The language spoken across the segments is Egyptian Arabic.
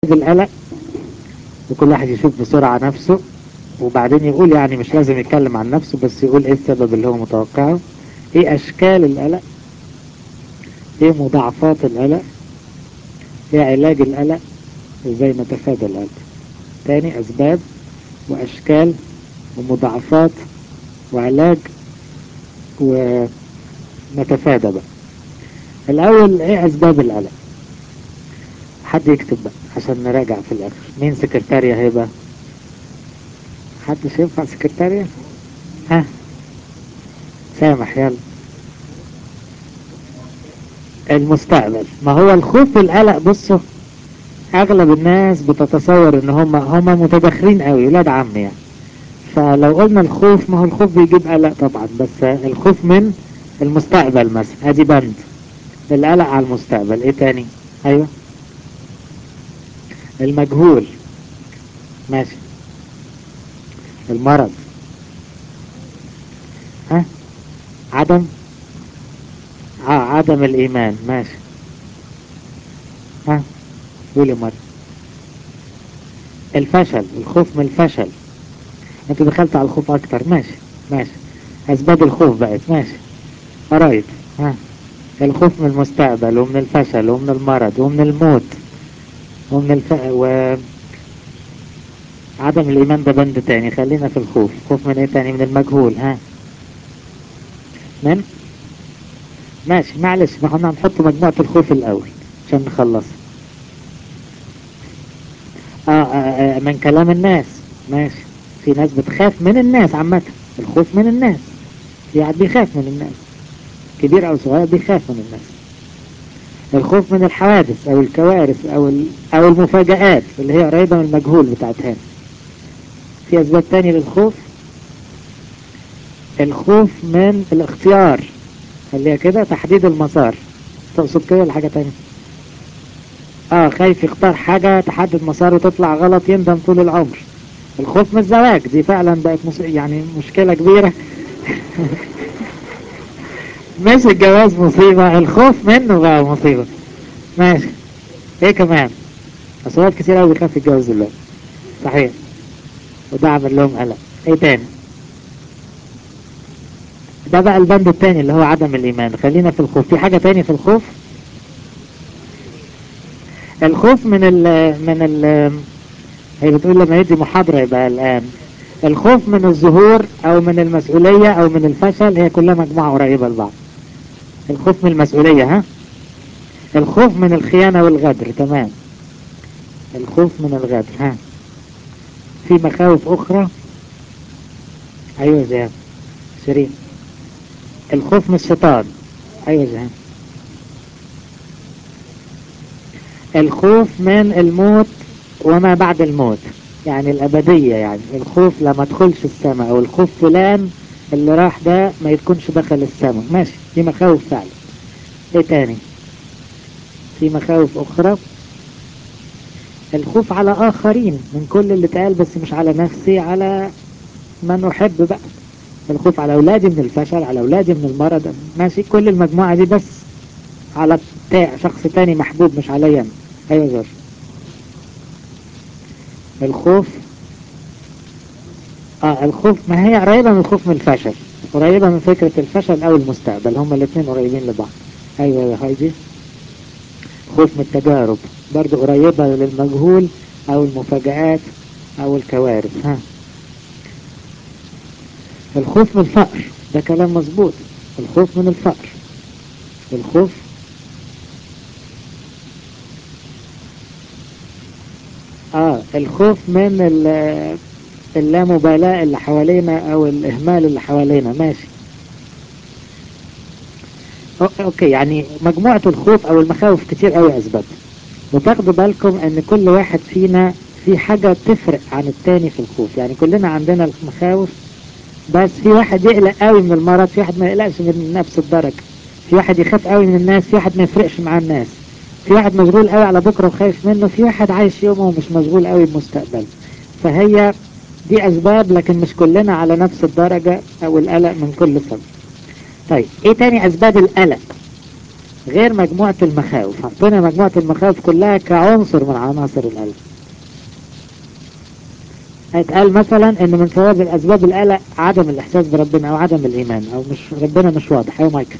القلق وكل واحد يشوف بسرعة نفسه وبعدين يقول يعني مش لازم يتكلم عن نفسه بس يقول ايه السبب اللي هو متوقعه ايه اشكال القلق ايه مضاعفات القلق ايه علاج القلق ازاي نتفادى القلق تاني اسباب واشكال ومضاعفات وعلاج ونتفادى بقى الاول ايه اسباب القلق حد يكتب بقى عشان نراجع في الاخر مين سكرتارية هيبقى حد ينفع سكرتارية ها سامح يلا المستقبل ما هو الخوف والقلق بصوا اغلب الناس بتتصور ان هم هم متدخلين قوي ولاد عم يعني فلو قلنا الخوف ما هو الخوف بيجيب قلق طبعا بس الخوف من المستقبل مثلا ادي بند القلق على المستقبل ايه تاني ايوه المجهول ماشي المرض ها عدم اه عدم الايمان ماشي ها قولي مرة الفشل الخوف من الفشل انت دخلت على الخوف اكتر ماشي ماشي اسباب الخوف بقت ماشي قرايب ها الخوف من المستقبل ومن الفشل ومن المرض ومن الموت ومن الف... و عدم الإيمان ده بند تاني خلينا في الخوف خوف من ايه تاني من المجهول ها من ماشي معلش ما احنا هنحط مجموعة الخوف الأول عشان نخلص آه, آه, آه من كلام الناس ماشي في ناس بتخاف من الناس عامة الخوف من الناس في واحد بيخاف من الناس كبير أو صغير بيخاف من الناس الخوف من الحوادث او الكوارث او او المفاجآت اللي هي قريبة من المجهول بتاعتها في اسباب تانية للخوف الخوف من الاختيار خليها كده تحديد المسار تقصد كده ولا حاجة تانية اه خايف يختار حاجة تحدد مساره تطلع غلط يندم طول العمر الخوف من الزواج دي فعلا بقت مس... يعني مشكلة كبيرة مش الجواز مصيبة الخوف منه بقى مصيبة ماشي ايه كمان اصوات كتير قوي بيخاف يتجوز دلوقتي صحيح وده عمل لهم قلق ايه تاني ده بقى البند التاني اللي هو عدم الايمان خلينا في الخوف في حاجة تاني في الخوف الخوف من ال من ال هي بتقول لما يدي محاضرة يبقى الان الخوف من الظهور او من المسؤولية او من الفشل هي كلها مجموعة قريبة لبعض الخوف من المسؤولية ها الخوف من الخيانة والغدر تمام الخوف من الغدر ها في مخاوف اخرى ايوه زين شيرين الخوف من الشيطان ايوه زين الخوف من الموت وما بعد الموت يعني الأبدية يعني الخوف لما تدخلش السماء أو الخوف فلان اللي راح ده ما يكونش دخل السماء ماشي دي مخاوف فعلا ايه تاني في مخاوف أخرى الخوف على آخرين من كل اللي اتقال بس مش على نفسي على من أحب بقى الخوف على أولادي من الفشل على أولادي من المرض ماشي كل المجموعة دي بس على شخص تاني محبوب مش عليا أيوة زر الخوف اه الخوف ما هي قريبة من الخوف من الفشل قريبة من فكرة الفشل او المستقبل هما الاثنين قريبين لبعض ايوه يا هايدي خوف من التجارب برضو قريبة للمجهول او المفاجآت او الكوارث ها الخوف من الفقر ده كلام مظبوط الخوف من الفقر الخوف اه الخوف من اللامبالاة اللي حوالينا او الاهمال اللي حوالينا ماشي اوكي يعني مجموعة الخوف او المخاوف كتير قوي اسباب وتاخدوا بالكم ان كل واحد فينا في حاجة تفرق عن التاني في الخوف يعني كلنا عندنا المخاوف بس في واحد يقلق قوي من المرض في واحد ما يقلقش من نفس الدرجة في واحد يخاف قوي من الناس في واحد ما يفرقش مع الناس في واحد مشغول قوي على بكرة وخايف منه في واحد عايش يومه ومش مشغول قوي بمستقبل فهي دي أسباب لكن مش كلنا على نفس الدرجة أو القلق من كل سبب طيب إيه تاني أسباب القلق غير مجموعة المخاوف حطينا مجموعة المخاوف كلها كعنصر من عناصر القلق هيتقال مثلا ان من سبب الاسباب القلق عدم الاحساس بربنا او عدم الايمان او مش ربنا مش واضح ايوه مايكل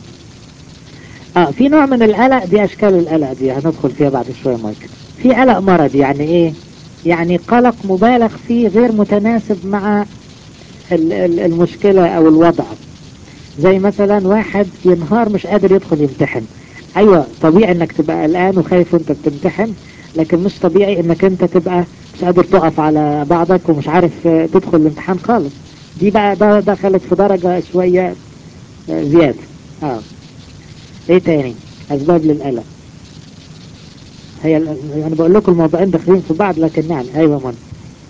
اه في نوع من القلق دي اشكال القلق دي هندخل فيها بعد شوية مايكل في قلق مرضي يعني ايه يعني قلق مبالغ فيه غير متناسب مع المشكلة او الوضع زي مثلا واحد ينهار مش قادر يدخل يمتحن ايوه طبيعي انك تبقى قلقان وخايف وانت بتمتحن لكن مش طبيعي انك انت تبقى مش قادر تقف على بعضك ومش عارف تدخل الامتحان خالص دي بقى ده دخلت في درجة شوية زيادة اه ايه تاني اسباب للقلق هي انا يعني بقول لكم الموضوعين داخلين في بعض لكن يعني ايوه من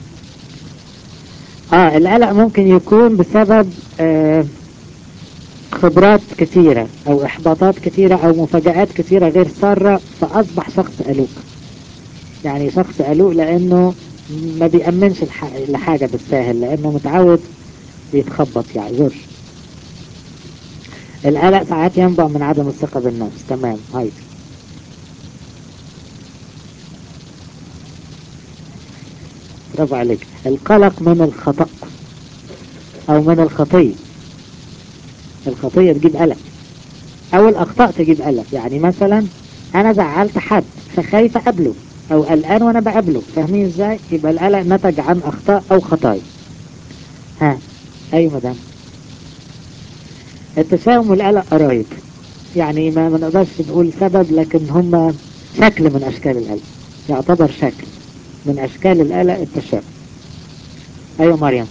اه القلق ممكن يكون بسبب آه خبرات كثيرة او احباطات كثيرة او مفاجآت كثيرة غير سارة فاصبح شخص قلق يعني شخص قلق لانه ما بيأمنش لحاجة بالساهل لانه متعود يتخبط يعني زور القلق ساعات ينبع من عدم الثقة بالنفس تمام هاي برافو عليك القلق من الخطأ او من الخطية الخطية تجيب قلق او الاخطاء تجيب قلق يعني مثلا انا زعلت حد فخايف اقابله او قلقان وانا بقابله فاهمين ازاي يبقى القلق نتج عن اخطاء او خطايا ها ايوه مدام التشاؤم والقلق قرايب يعني ما ما نقدرش نقول سبب لكن هم شكل من اشكال القلق يعتبر شكل من اشكال القلق التشاؤم ايوه مريم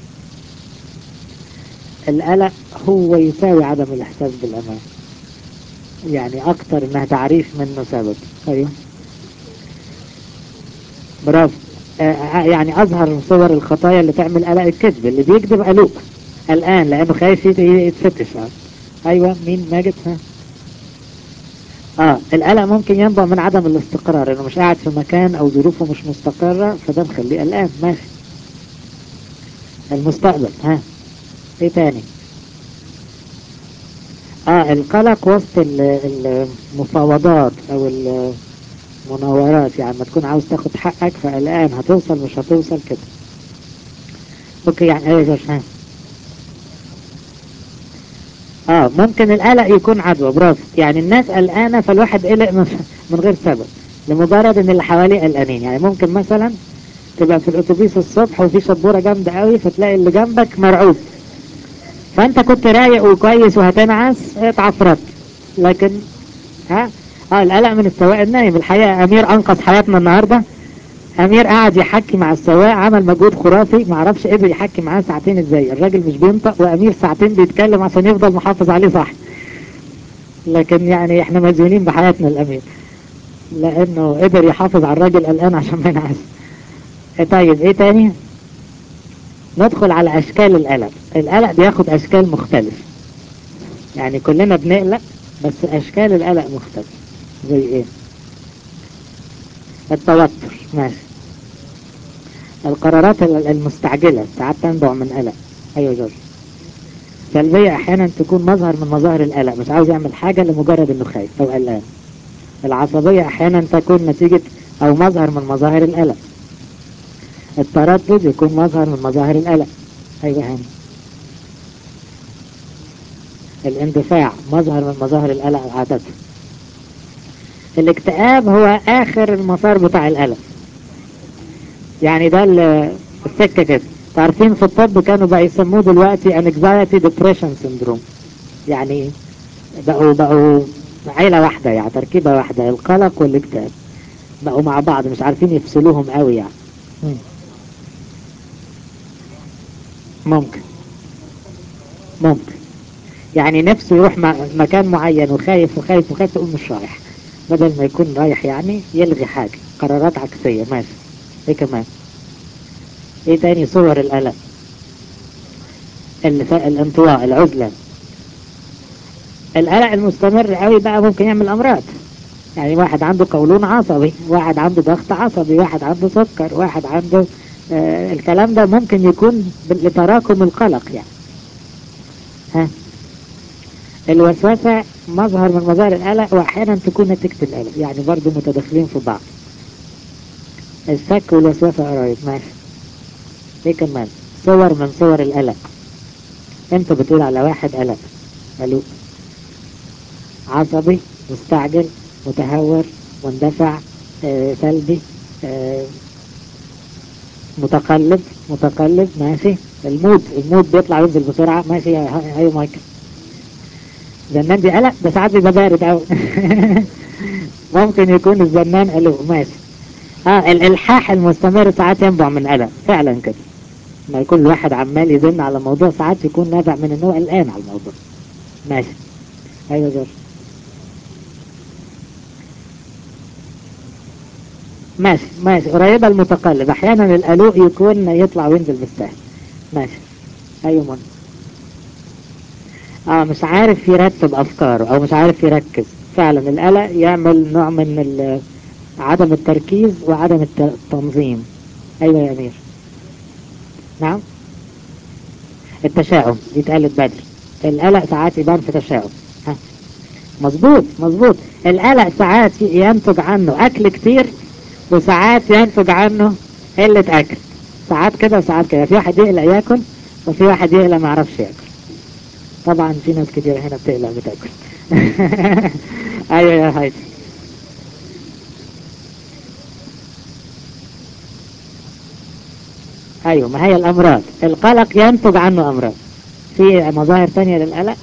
القلق هو يساوي عدم الاحساس بالامان يعني اكتر انها تعريف منه سبب ايوه برافو آه يعني اظهر صور الخطايا اللي تعمل قلق الكذب اللي بيكذب قلق الان لانه خايف يتفتش آه. ايوه مين ماجد ها اه القلق ممكن ينبع من عدم الاستقرار انه مش قاعد في مكان او ظروفه مش مستقرة فده مخليه قلقان ماشي المستقبل ها ايه تاني اه القلق وسط المفاوضات او المناورات يعني ما تكون عاوز تاخد حقك فقلقان هتوصل مش هتوصل كده اوكي يعني ايه جوش ها اه ممكن القلق يكون عدوى برافو يعني الناس قلقانة فالواحد قلق من غير سبب لمجرد ان اللي حواليه قلقانين يعني ممكن مثلا تبقى في الاتوبيس الصبح وفي شبورة جامدة قوي فتلاقي اللي جنبك مرعوب فانت كنت رايق وكويس وهتنعس اتعفرت لكن ها اه القلق من السواق النايم الحقيقة امير انقذ حياتنا النهاردة امير قاعد يحكي مع السواق عمل مجهود خرافي معرفش قدر يحكي معاه ساعتين ازاي الراجل مش بينطق وامير ساعتين بيتكلم عشان يفضل محافظ عليه صح لكن يعني احنا مديونين بحياتنا الامير لانه قدر يحافظ على الراجل الان عشان ما ينعس طيب ايه تاني ندخل على اشكال القلق القلق بياخد اشكال مختلفة يعني كلنا بنقلق بس اشكال القلق مختلفة زي ايه التوتر ماشي القرارات المستعجلة ساعات تنبع من قلق ايوه جورج سلبية احيانا تكون مظهر من مظاهر القلق مش عاوز يعمل حاجة لمجرد انه خايف او قلقان العصبية احيانا تكون نتيجة او مظهر من مظاهر القلق التردد يكون مظهر من مظاهر القلق ايوه هاني الاندفاع مظهر من مظاهر القلق عادة الاكتئاب هو اخر المسار بتاع القلق يعني ده السكة كده تعرفين في الطب كانوا بقى يسموه دلوقتي anxiety depression syndrome يعني بقوا بقوا عيلة واحدة يعني تركيبة واحدة القلق والاكتئاب بقوا مع بعض مش عارفين يفصلوهم قوي يعني ممكن ممكن يعني نفسه يروح مكان معين وخايف وخايف وخايف تقول مش رايح بدل ما يكون رايح يعني يلغي حاجة قرارات عكسية ماشي ايه كمان ايه تاني صور القلق الانطواء العزلة القلق المستمر قوي بقى ممكن يعمل امراض يعني واحد عنده قولون عصبي واحد عنده ضغط عصبي واحد عنده سكر واحد عنده آه الكلام ده ممكن يكون لتراكم القلق يعني ها الوسوسة مظهر من مظاهر القلق واحيانا تكون نتيجة القلق يعني برضو متداخلين في بعض الشك والوسوسة قريب ماشي ايه كمان صور من صور القلق انت بتقول على واحد قلق قلق عصبي مستعجل متهور مندفع آه، سلبي آه، متقلب متقلب ماشي المود المود بيطلع وينزل بسرعة ماشي يا هاي مايكل زنان دي قلق ده ساعات بيبقى بارد قوي ممكن يكون الزنان قلق ماشي اه الالحاح المستمر ساعات ينبع من قلق فعلا كده ما يكون الواحد عمال يزن على موضوع ساعات يكون نابع من انه قلقان على الموضوع ماشي ايوه جر ماشي ماشي قريبة المتقلب احيانا القلوق يكون يطلع وينزل بالسهل ماشي ايوه من اه مش عارف يرتب افكاره او مش عارف يركز فعلا القلق يعمل نوع من ال- عدم التركيز وعدم الت- التنظيم ايوه يا امير نعم التشاؤم دي اتقالت بدري القلق ساعات يبان في تشاؤم ها مظبوط مظبوط القلق ساعات ينتج عنه اكل كتير وساعات ينتج عنه قلة اكل ساعات كده وساعات كده في واحد يقلق ياكل وفي واحد يقلق ما يعرفش ياكل طبعا في ناس كتير هنا بتقلق بتاكل ايوه يا هايدي ايوه ما هي الامراض القلق ينتج عنه امراض في مظاهر تانية للقلق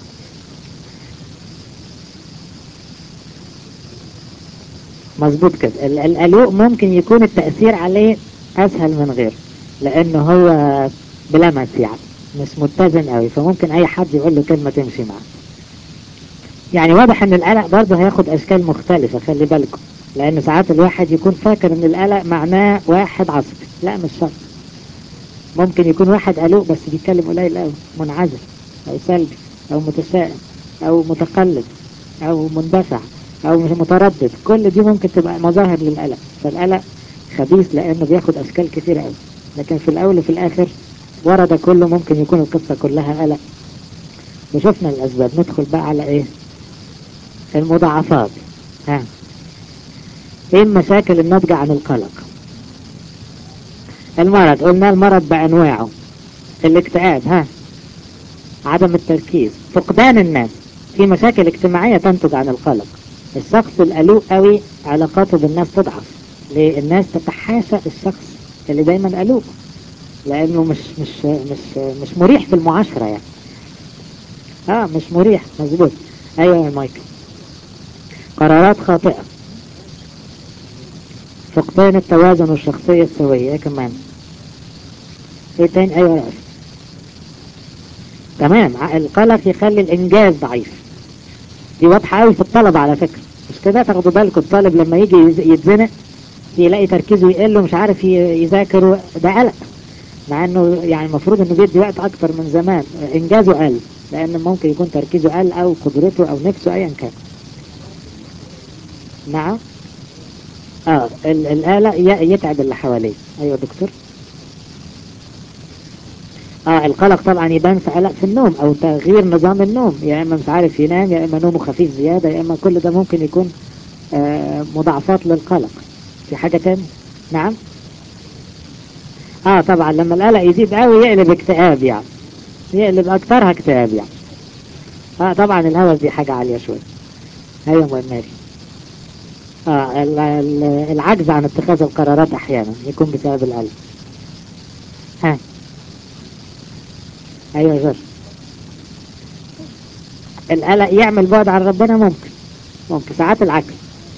مظبوط كده ال- القلق ممكن يكون التأثير عليه اسهل من غيره لانه هو بلمس يعني مش متزن قوي فممكن اي حد يقول له كلمة تمشي معاه يعني واضح ان القلق برضه هياخد اشكال مختلفة خلي بالكم لان ساعات الواحد يكون فاكر ان القلق معناه واحد عصبي لا مش شرط ممكن يكون واحد قلق بس بيتكلم قليل قوي منعزل او سلبي او متشائم او متقلب او مندفع او مش متردد كل دي ممكن تبقى مظاهر للقلق فالقلق خبيث لانه بياخد اشكال كتيرة قوي لكن في الاول وفي الاخر ورا ده كله ممكن يكون القصة كلها قلق وشفنا الاسباب ندخل بقى على ايه المضاعفات ها ايه المشاكل الناتجة عن القلق المرض قلنا المرض بانواعه الاكتئاب ها عدم التركيز فقدان الناس في مشاكل اجتماعية تنتج عن القلق الشخص القلق قوي علاقاته بالناس تضعف ليه الناس تتحاشى الشخص اللي دايما قلق لانه مش مش مش مش مريح في المعاشرة يعني اه مش مريح مظبوط ايوه يا مايكل قرارات خاطئة فقدان التوازن والشخصية السوية ايه كمان ايه تاني ايوه يا أخي. تمام ع- القلق يخلي الانجاز ضعيف دي واضحة قوي في الطلبة على فكرة مش كده تاخدوا بالكم الطالب لما يجي يز- يتزنق يلاقي تركيزه يقل ومش عارف ي- يذاكر و- ده قلق مع انه يعني المفروض انه بيدي وقت اكتر من زمان انجازه قل لان ممكن يكون تركيزه قل او قدرته او نفسه ايا كان نعم اه ال- القلق ي- يتعب اللي حواليه ايوه دكتور اه القلق طبعا يبان في قلق في النوم او تغيير نظام النوم يا اما مش عارف ينام يا اما نومه خفيف زيادة يا اما كل ده ممكن يكون آه مضاعفات للقلق في حاجة تاني نعم اه طبعا لما القلق يزيد قوي يقلب اكتئاب يعني يقلب اكترها اكتئاب يعني اه طبعا الهوس دي حاجة عالية شوية ايوه مهم ماشي اه ال- ال- العجز عن اتخاذ القرارات احيانا يكون بسبب القلق ها ايوه يا جورج القلق يعمل بعد عن ربنا ممكن ممكن ساعات العكس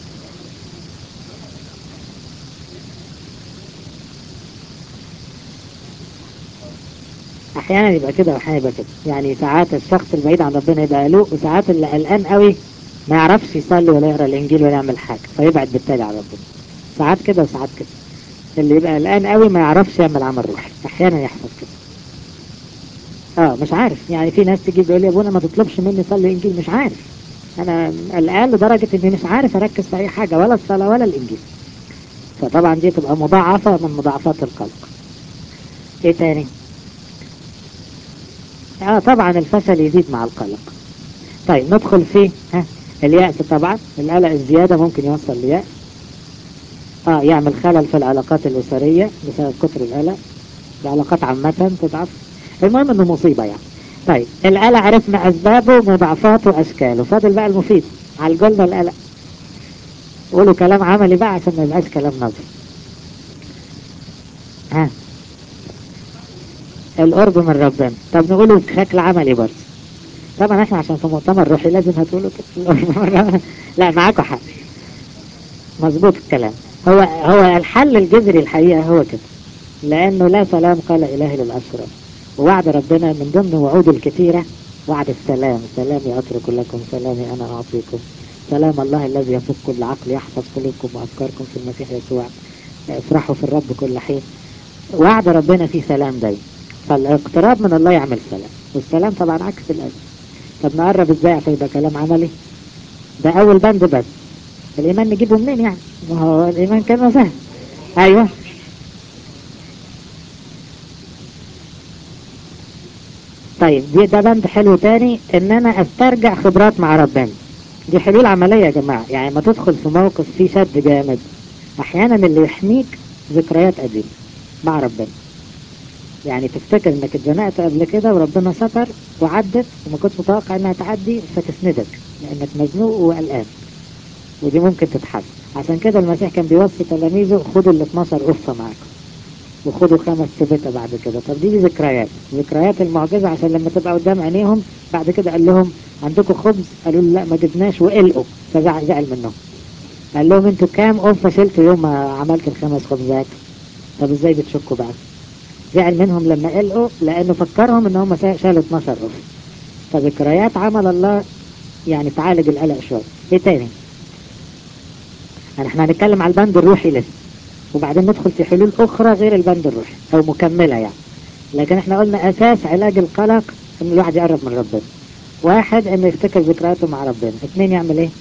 احيانا يبقى كده واحيانا يبقى كده يعني ساعات الشخص البعيد عن ربنا يبقى قلق وساعات اللي قلقان قوي ما يعرفش يصلي ولا يقرا الانجيل ولا يعمل حاجه فيبعد بالتالي عن ربنا ساعات كده وساعات كده اللي يبقى قلقان قوي ما يعرفش يعمل عمل روحي احيانا يحصل كده اه مش عارف يعني في ناس تيجي تقول لي يا ابونا ما تطلبش مني صلي انجيل مش عارف انا قلقان لدرجه اني مش عارف اركز في اي حاجه ولا الصلاه ولا الانجيل فطبعا دي تبقى مضاعفه من مضاعفات القلق ايه تاني اه طبعا الفشل يزيد مع القلق طيب ندخل في ها اليأس طبعا القلق الزيادة ممكن يوصل ليأس اه يعمل خلل في العلاقات الأسرية بسبب كتر القلق العلاقات عامة تضعف المهم انه مصيبة يعني طيب القلق عرفنا أسبابه مضاعفاته وأشكاله فاضل بقى المفيد عالجولنا القلق قولوا كلام عملي بقى عشان ما يبقاش كلام نظري ها القرب من ربنا طب نقوله بشكل عملي برضه طبعا احنا عشان في مؤتمر روحي لازم هتقولوا كده لا معاكم حق مظبوط الكلام هو هو الحل الجذري الحقيقة هو كده لأنه لا سلام قال إله للأشرار ووعد ربنا من ضمن وعوده الكثيرة وعد السلام سلامي أترك لكم سلامي أنا أعطيكم سلام الله الذي يفوق كل عقل يحفظ قلوبكم وأفكاركم في المسيح يسوع افرحوا في الرب كل حين وعد ربنا فيه سلام دايما فالاقتراب من الله يعمل سلام والسلام طبعا عكس الأذى طب نقرب ازاي عشان يبقى كلام عملي ده أول بند بس الإيمان نجيبه منين يعني ما هو الإيمان كلمة سهل أيوه طيب دي ده بند حلو تاني ان انا استرجع خبرات مع ربنا دي حلول عملية يا جماعة يعني ما تدخل في موقف فيه شد جامد احيانا اللي يحميك ذكريات قديمة مع ربنا يعني تفتكر انك اتزنقت قبل كده وربنا ستر وعدت وما كنتش متوقع انها تعدي فتسندك لانك مزنوق وقلقان ودي ممكن تتحل عشان كده المسيح كان بيوصي تلاميذه خدوا ال 12 قفة معاكم وخدوا خمس سبتة بعد كده طب دي, دي ذكريات ذكريات المعجزة عشان لما تبقى قدام عينيهم بعد كده قال لهم عندكم خبز قالوا له لا ما جبناش وقلقوا فزعل منهم قال لهم انتوا كام قفة شلتوا يوم ما عملت الخمس خبزات طب ازاي بتشكوا بقى زعل منهم لما قلقوا لانه فكرهم ان هم شالوا 12 قفة فذكريات عمل الله يعني تعالج القلق شوية ايه تاني يعني احنا هنتكلم على البند الروحي لسه وبعدين ندخل في حلول أخرى غير البند الروحي أو مكملة يعني لكن احنا قلنا أساس علاج القلق إن الواحد يقرب من ربنا واحد إنه يفتكر ذكرياته مع ربنا اثنين يعمل إيه؟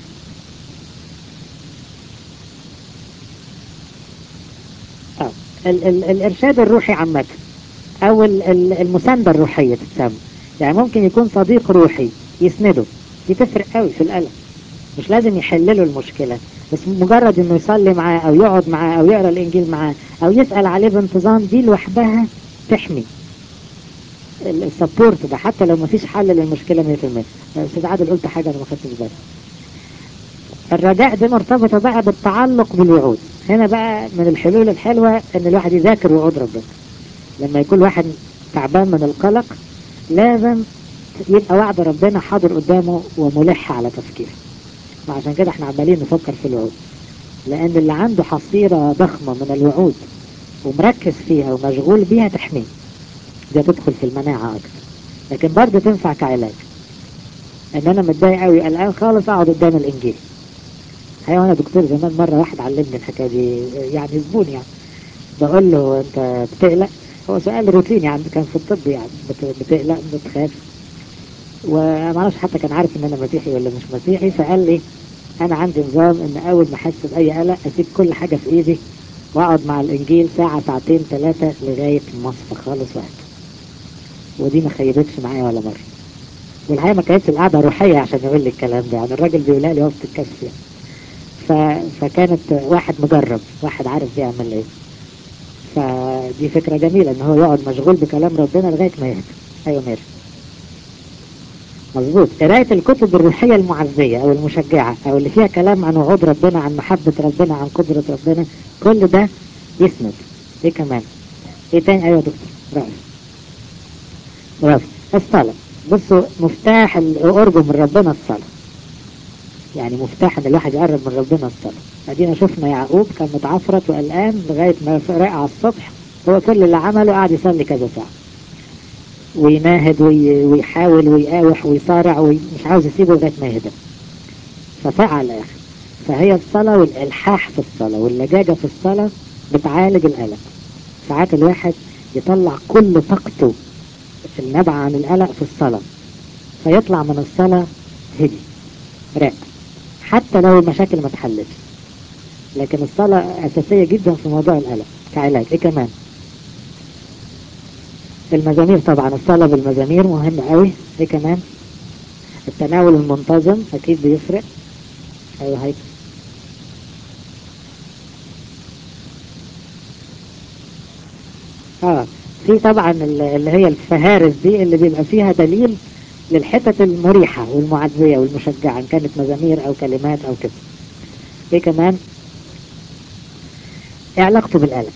أو ال ال الإرشاد الروحي عامة أو ال ال المساندة الروحية تتسمى يعني ممكن يكون صديق روحي يسنده دي تفرق قوي في القلق مش لازم يحلله المشكلة بس مجرد انه يصلي معاه او يقعد معاه او يقرا الانجيل معاه او يسال عليه بانتظام دي لوحدها تحمي السبورت ده حتى لو ما فيش حل للمشكله 100% استاذ عادل قلت حاجه انا ما خدتش بالي الرجاء دي مرتبطه بقى بالتعلق بالوعود هنا بقى من الحلول الحلوه ان الواحد يذاكر وعود ربنا لما يكون واحد تعبان من القلق لازم يبقى وعد ربنا حاضر قدامه وملح على تفكيره وعشان كده احنا عمالين نفكر في الوعود لان اللي عنده حصيرة ضخمة من الوعود ومركز فيها ومشغول بيها تحميه دي تدخل في المناعة اكتر لكن برضه تنفع كعلاج ان انا متضايق قوي قلقان خالص اقعد قدام الانجيل ايوه انا دكتور زمان مرة واحد علمني الحكاية دي يعني زبون يعني بقول له انت بتقلق هو سؤال روتيني يعني كان في الطب يعني بتقلق بتخاف وما اعرفش حتى كان عارف ان انا مسيحي ولا مش مسيحي فقال لي انا عندي نظام ان اول ما احس باي قلق اسيب كل حاجه في ايدي واقعد مع الانجيل ساعه ساعتين ثلاثه لغايه ما اصفى خالص وقت ودي ما خيبتش معايا ولا مره والحقيقه ما كانتش القعده روحيه عشان يقول لي الكلام ده يعني الراجل بيقولها لي وسط الكشف يعني ف... فكانت واحد مجرب واحد عارف بيعمل ايه فدي فكره جميله ان هو يقعد مشغول بكلام ربنا لغايه ما يهدى ايوه ماشي مظبوط قراية الكتب الروحية المعزية أو المشجعة أو اللي فيها كلام عن وعود ربنا عن محبة ربنا عن قدرة ربنا كل ده يسند إيه كمان إيه تاني أيوة دكتور رأي رأي الصلاة بصوا مفتاح القرب من ربنا الصلاة يعني مفتاح ان الواحد يقرب من ربنا الصلاة ادينا شفنا يعقوب كان متعفرت وقلقان لغاية ما رقع الصبح هو كل اللي عمله قعد يصلي كذا ساعة ويناهد ويحاول ويقاوح ويصارع ومش عاوز يسيبه لغايه ما يهدى ففعل يا اخي فهي الصلاة والإلحاح في الصلاة واللجاجة في الصلاة بتعالج القلق ساعات الواحد يطلع كل طاقته النبع عن القلق في الصلاة فيطلع من الصلاة هدي راق حتى لو المشاكل ما اتحلتش لكن الصلاة أساسية جدا في موضوع القلق كعلاج إيه كمان المزامير طبعا الصلاة بالمزامير مهم قوي ايه كمان التناول المنتظم اكيد بيفرق ايوه هيك اه في طبعا اللي هي الفهارس دي اللي بيبقى فيها دليل للحتت المريحة والمعزية والمشجعة إن كانت مزامير أو كلمات أو كده إيه كمان إيه علاقته بالقلق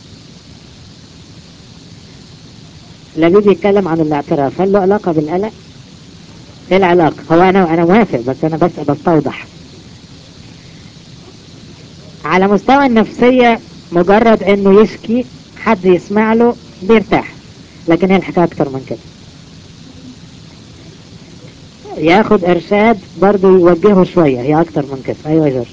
لبيب يتكلم عن الاعتراف هل له علاقة بالقلق ايه العلاقة هو انا انا موافق بس انا بس بستوضح على مستوى النفسية مجرد انه يشكي حد يسمع له بيرتاح لكن هي الحكاية اكتر من كده ياخد ارشاد برضه يوجهه شوية هي اكتر من كده ايوه يا جورج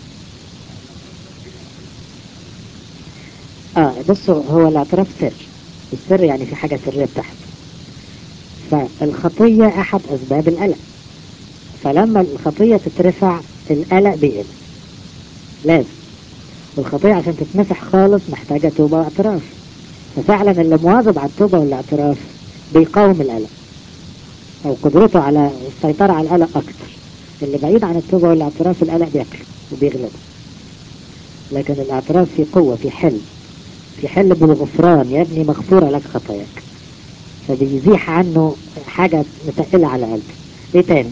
اه بصوا هو الاعتراف سر السر يعني في حاجة سرية بتحت فالخطية احد اسباب القلق فلما الخطية تترفع القلق بيقل لازم والخطية عشان تتمسح خالص محتاجة توبة واعتراف ففعلا اللي مواظب على التوبة والاعتراف بيقاوم القلق او قدرته على السيطرة على القلق اكتر اللي بعيد عن التوبة والاعتراف القلق بياكله وبيغلبه لكن الاعتراف في قوة في حل في حل بالغفران يا ابني مغفورة لك خطاياك فبيزيح عنه حاجة متقلة على قلبه ايه تاني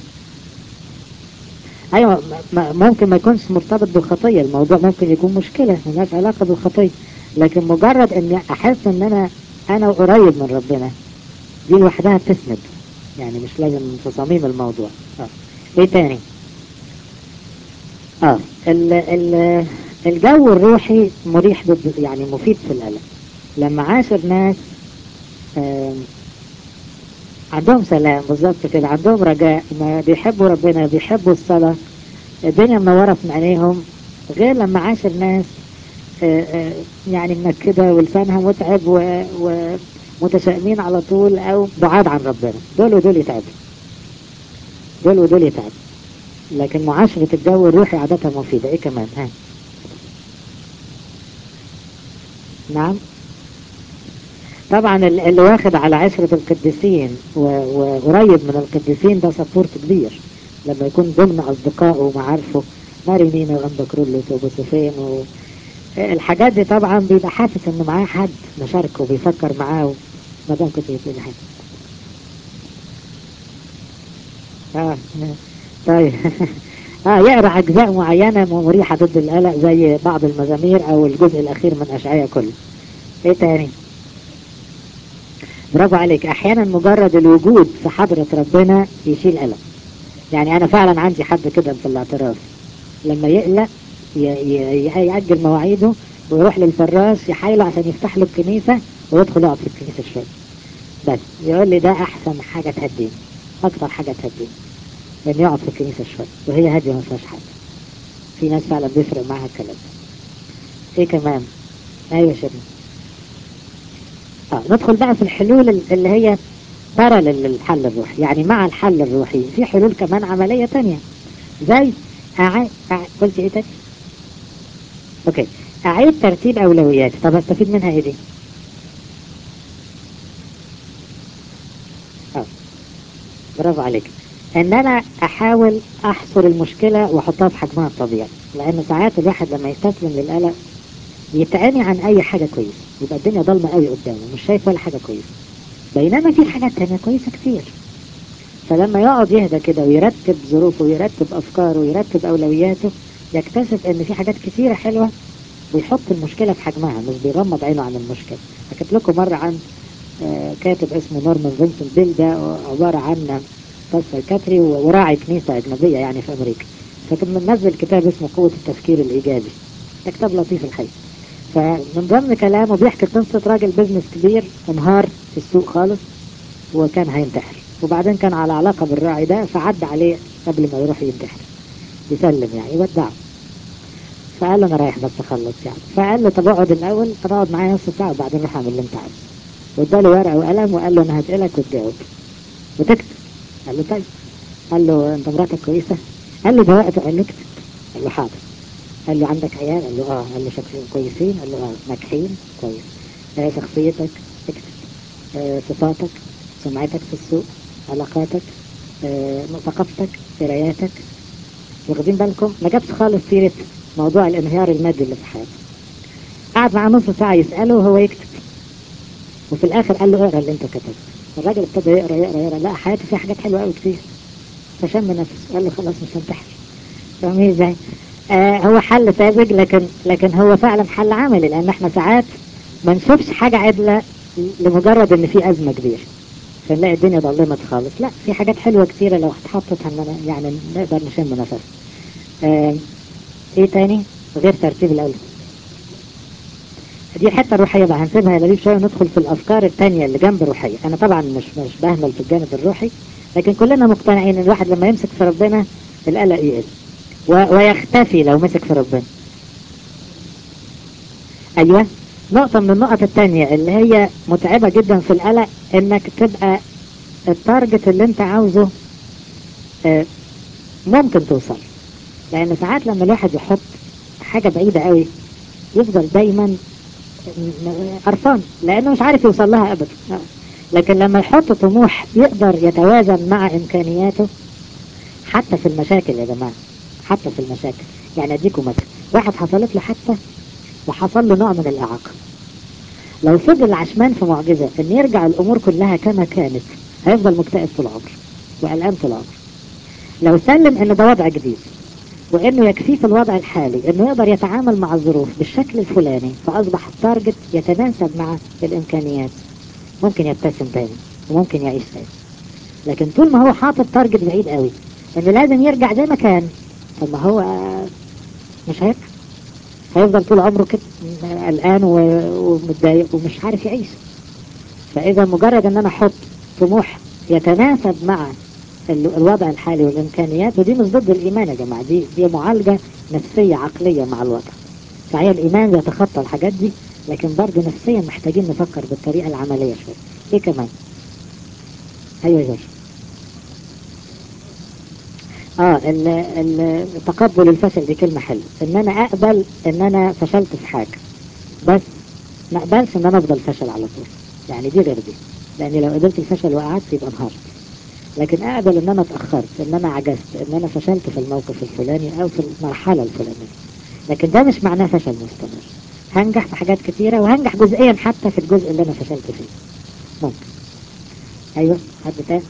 ايوه ممكن ما يكونش مرتبط بالخطية الموضوع ممكن يكون مشكلة ملهاش علاقة بالخطية لكن مجرد اني احس ان انا انا قريب من ربنا دي لوحدها بتسند يعني مش لازم في صميم الموضوع اه ايه تاني اه ال ال الجو الروحي مريح ضد يعني مفيد في القلق لما عاشر ناس آه عندهم سلام بالظبط كده عندهم رجاء ما بيحبوا ربنا بيحبوا الصلاة الدنيا منورة في عينيهم غير لما عاشر ناس آآ آآ يعني منكدة ولسانها متعب ومتشائمين على طول أو بعاد عن ربنا دول ودول يتعبوا دول ودول يتعبوا لكن معاشرة الجو الروحي عادة مفيدة ايه كمان ها نعم طبعا اللي واخد على عشرة القديسين وقريب من القديسين ده سبورت كبير لما يكون ضمن أصدقائه ومعارفه مارينينا وأنبا كرولوس وبوسفين و... الحاجات دي طبعا بيبقى حاسس إن معاه حد مشاركه بيفكر معاه ما دام كنت بتقول حاجة اه طيب اه يقرا اجزاء معينه مريحه ضد القلق زي بعض المزامير او الجزء الاخير من اشعياء كله ايه تاني برافو عليك احيانا مجرد الوجود في حضرة ربنا يشيل قلق يعني انا فعلا عندي حد كده في الاعتراف لما يقلق يأجل مواعيده ويروح للفراش يحايله عشان يفتح له الكنيسة ويدخل يقعد في الكنيسة شوية بس يقول لي ده احسن حاجة تهديني اكتر حاجة تهديني لان يقعد في الكنيسة شوية وهي هادية ما فيهاش حد في ناس فعلا بيفرق معاها الكلام ايه كمان ايوه شباب آه ندخل بقى في الحلول اللي هي ترى للحل الروحي يعني مع الحل الروحي في حلول كمان عملية تانية زي أعيد أع... قلت ايه تاني اوكي اعيد ترتيب اولوياتي طب استفيد منها ايه دي اه برافو عليك ان انا احاول احصر المشكلة واحطها في حجمها الطبيعي لان ساعات الواحد لما يستسلم للقلق يتعاني عن اي حاجة كويسة يبقى الدنيا ضلمة قوي قدامه مش شايف ولا حاجة كويسة بينما في حاجات تانية كويسة كتير فلما يقعد يهدى كده ويرتب ظروفه ويرتب افكاره ويرتب اولوياته يكتشف ان في حاجات كتيرة حلوة ويحط المشكلة في حجمها مش بيغمض عينه عن المشكلة حكيت لكم مرة عن كاتب اسمه نورمان فينسنت بيل ده عبارة عن استاذ سايكاتري وراعي كنيسة أجنبية يعني في أمريكا فكان منزل كتاب اسمه قوة التفكير الإيجابي كتاب لطيف الحقيقة فمن ضمن كلامه بيحكي قصة راجل بزنس كبير انهار في السوق خالص وكان هينتحر وبعدين كان على علاقة بالراعي ده فعد عليه قبل ما يروح ينتحر يسلم يعني يودعه فقال له انا رايح بس اخلص يعني فقال له طب اقعد الاول طب اقعد معايا نص ساعة وبعدين روح اعمل اللي انت عايزه واداله ورقة وقلم وقال له انا هسألك وتجاوب وتكتب قال له طيب قال له انت مراتك كويسة قال له ده وقته قال له اكتب قال له حاضر قال له عندك عيال قال له اه قال له شكلهم كويسين قال له اه ناجحين كويس آه شخصيتك اكتب آه صفاتك سمعتك في السوق علاقاتك آه، ثقافتك قراياتك واخدين بالكم ما جابش خالص سيرة موضوع الانهيار المادي اللي في حياته قعد معاه نص ساعة يسأله وهو يكتب وفي الآخر قال له اقرا اللي انت كتبته الراجل ابتدى يقرا يقرا يقرا لا حياتي فيها حاجات حلوة قوي كتير فشم نفسه قال له خلاص مش هنتحر فاهمين ازاي؟ آه هو حل ساذج لكن لكن هو فعلا حل عملي لان احنا ساعات ما نشوفش حاجة عدلة لمجرد ان في ازمة كبيرة فنلاقي الدنيا ضلمت خالص لا في حاجات حلوة كتيرة لو اتحطت هننا يعني نقدر نشم نفس آه ايه تاني غير ترتيب الاولى دي الحته الروحيه بقى هنسيبها يا لبيب شويه وندخل في الافكار التانية اللي جنب الروحيه انا طبعا مش مش بهمل في الجانب الروحي لكن كلنا مقتنعين ان الواحد لما يمسك في ربنا القلق يقل و- ويختفي لو مسك في ربنا ايوه نقطة من النقط التانية اللي هي متعبة جدا في القلق انك تبقى التارجت اللي انت عاوزه آه، ممكن توصل لان ساعات لما الواحد يحط حاجة بعيدة قوي يفضل دايما م- م- قرفان لانه مش عارف يوصل لها ابدا آه. لكن لما يحط طموح يقدر يتوازن مع امكانياته حتى في المشاكل يا جماعة حتى في المشاكل يعني اديكم مثلا واحد حصلت له حادثة وحصل له نوع من الاعاقة لو فضل عشمان في معجزة ان يرجع الامور كلها كما كانت هيفضل مكتئب طول عمره وقلقان طول عمره لو سلم ان ده وضع جديد وانه يكفيه في الوضع الحالي انه يقدر يتعامل مع الظروف بالشكل الفلاني فاصبح التارجت يتناسب مع الامكانيات ممكن يبتسم تاني وممكن يعيش تاني لكن طول ما هو حاطط تارجت بعيد قوي انه لازم يرجع زي ما كان طب ما هو آه، مش هيرجع هيفضل طول عمره كده قلقان و- ومتضايق ومش عارف يعيش فاذا مجرد ان انا احط طموح يتناسب مع ال- الوضع الحالي والامكانيات ودي مش ضد الايمان يا جماعه دي دي معالجه نفسيه عقليه مع الوضع صحيح الايمان يتخطى الحاجات دي لكن برضه نفسيا محتاجين نفكر بالطريقه العمليه شويه ايه كمان ايوه يا جورج اه ال- ال- تقبل الفشل دي كلمه حلوه ان انا اقبل ان انا فشلت في حاجه بس ما اقبلش ان انا افضل فشل على طول يعني دي غير دي لان لو قبلت الفشل وقعدت يبقى انهارت لكن اقبل ان انا اتاخرت ان انا عجزت ان انا فشلت في الموقف الفلاني او في المرحله الفلانيه لكن ده مش معناه فشل مستمر هنجح في حاجات كتيره وهنجح جزئيا حتى في الجزء اللي انا فشلت فيه ممكن ايوه حد تاني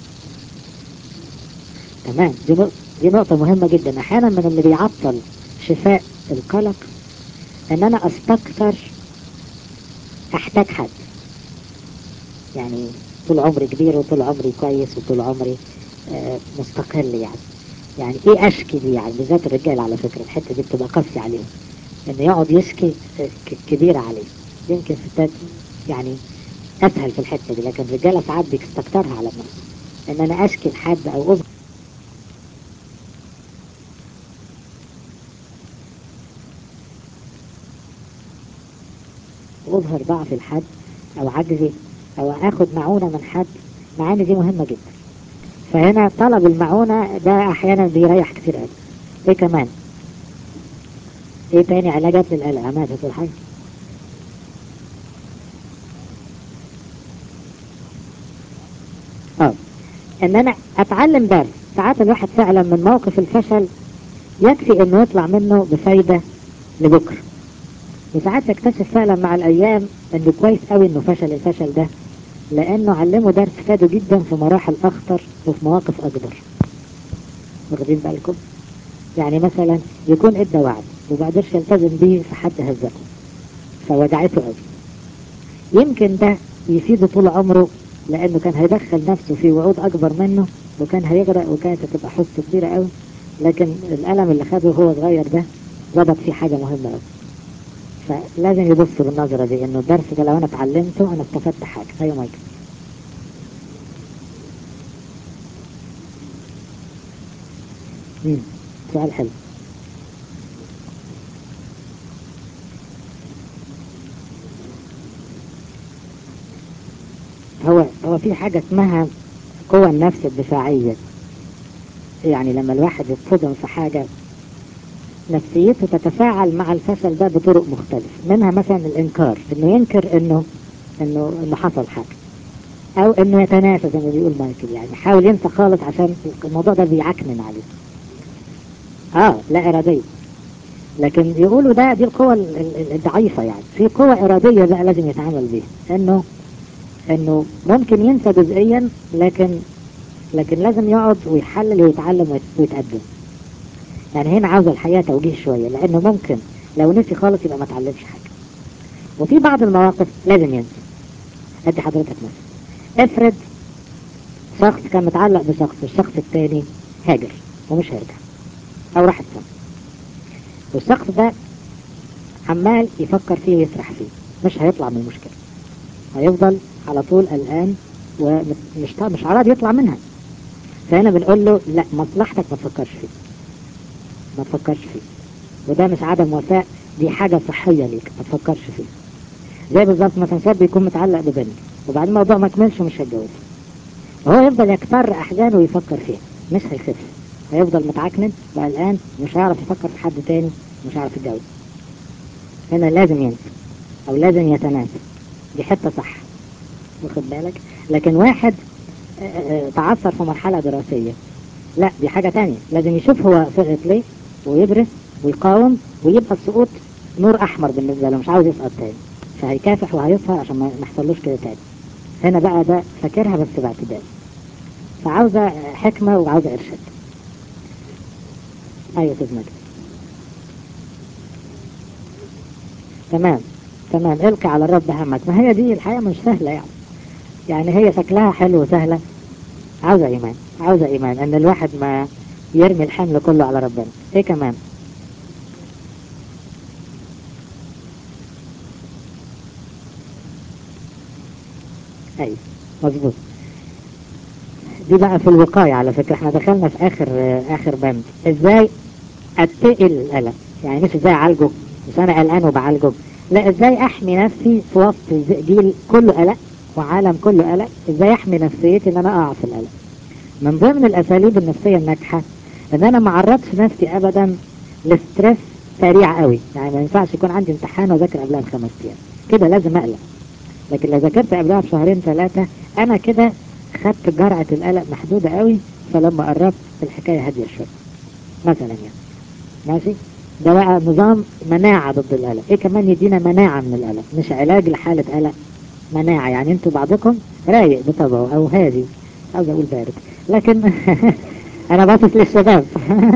تمام دي نقطة دي نقطة مهمة جدا أحيانا من اللي بيعطل شفاء القلق إن أنا أستكثر أحتاج حد يعني طول عمري كبير وطول عمري كويس وطول عمري آه، مستقل يعني يعني ايه اشكي دي يعني بالذات الرجال على فكرة الحتة دي بتبقى قاسية عليهم ان يقعد يشكي آه، ك- كبيرة عليه يمكن ستات يعني اسهل في الحتة دي لكن الرجالة ساعات بيستكترها على النفس ان انا اشكي لحد او اظهر اظهر ضعفي لحد او عجزي او اخد معونة من حد معاني دي مهمة جدا فهنا طلب المعونة ده احيانا بيريح كتير قوي ايه كمان ايه تاني علاجات للقلق عماد هتقول حاجة اه ان انا اتعلم درس ساعات الواحد فعلا من موقف الفشل يكفي انه يطلع منه بفايدة لبكرة وساعات يكتشف فعلا مع الايام انه كويس قوي انه فشل الفشل ده لانه علمه درس فاده جدا في مراحل اخطر وفي مواقف اكبر واخدين بالكم يعني مثلا يكون ادى وعد وما قدرش يلتزم بيه فحد هزقه فوجعته قوي يمكن ده يفيده طول عمره لانه كان هيدخل نفسه في وعود اكبر منه وكان هيغرق وكانت هتبقى حصه كبيره قوي لكن الالم اللي خده وهو صغير ده ظبط فيه حاجه مهمه قوي فلازم يبص بالنظرة دي انه الدرس ده لو انا اتعلمته انا استفدت حاجة ايوه مايكل امم سؤال حلو هو هو في حاجة اسمها قوى النفس الدفاعية يعني لما الواحد يتصدم في حاجة نفسيته تتفاعل مع الفشل ده بطرق مختلفة منها مثلا الإنكار إنه ينكر إنه إنه إنه حصل حاجة او انه يتناسى زي ما بيقول مايكل يعني حاول ينسى خالص عشان الموضوع ده بيعكنن عليه اه لا ارادية لكن يقولوا ده دي القوة ال- ال- الضعيفة يعني في قوة ارادية بقى لازم يتعامل بيها انه انه ممكن ينسى جزئيا لكن لكن لازم يقعد ويحلل ويتعلم ويت- ويتقدم يعني هنا عاوز الحقيقة توجيه شوية لانه ممكن لو نسي خالص يبقى ما اتعلمش حاجة وفي بعض المواقف لازم ينسى ادي حضرتك مثلا افرض شخص كان متعلق بشخص والشخص التاني هاجر ومش هيرجع او راح السما والشخص ده عمال يفكر فيه ويسرح فيه مش هيطلع من المشكلة هيفضل على طول قلقان ومش مش عراض يطلع منها فهنا بنقول له لا مصلحتك ما تفكرش فيه ما تفكرش فيه وده مش عدم وفاء دي حاجة صحية ليك ما تفكرش فيه زي بالظبط مثلا شاب بيكون متعلق ببنت وبعدين الموضوع ما كملش ومش هيتجوزها وهو يفضل يكتر احزانه ويفكر فيها مش هيخف هيفضل متعكنن وقلقان مش هيعرف يفكر في حد تاني مش هيعرف يتجوز هنا لازم ينسى او لازم يتناسى دي حته صح واخد بالك لكن واحد آه، آه، تعثر في مرحله دراسيه لا دي حاجه تانية لازم يشوف هو سقط ليه ويدرس ويقاوم ويبقى السقوط نور احمر بالنسبه له مش عاوز يسقط تاني فهيكافح وهيسهر عشان ما ما يحصلوش كده تاني هنا بقى ده فاكرها بس باعتدال فعاوزه حكمه وعاوزه ارشاد ايوه يا استاذ مجدي تمام تمام القي على الرب همك ما هي دي الحقيقه مش سهله يعني يعني هي شكلها حلو وسهله عاوزه ايمان عاوزه ايمان ان الواحد ما يرمي الحمل كله على ربنا ايه كمان ايوه مظبوط دي بقى في الوقاية على فكرة احنا دخلنا في اخر اخر بند ازاي اتقل القلق يعني مش ازاي اعالجه مش انا قلقان وبعالجه لا ازاي احمي نفسي في وسط جيل كله قلق وعالم كله قلق ازاي احمي نفسيتي ان انا اقع في القلق من ضمن الاساليب النفسية الناجحة ان انا ما اعرضش نفسي ابدا لستريس سريع قوي يعني ما ينفعش يكون عندي امتحان واذاكر قبلها بخمس ايام كده لازم اقلق لكن لو ذاكرت قبلها بشهرين ثلاثة انا كده خدت جرعة القلق محدودة قوي فلما قربت الحكاية هادية شوية مثلا يعني ماشي ده بقى نظام مناعة ضد القلق ايه كمان يدينا مناعة من القلق مش علاج لحالة قلق مناعة يعني انتوا بعضكم رايق بطبعه او هادي عاوز اقول بارد لكن انا باصص للشباب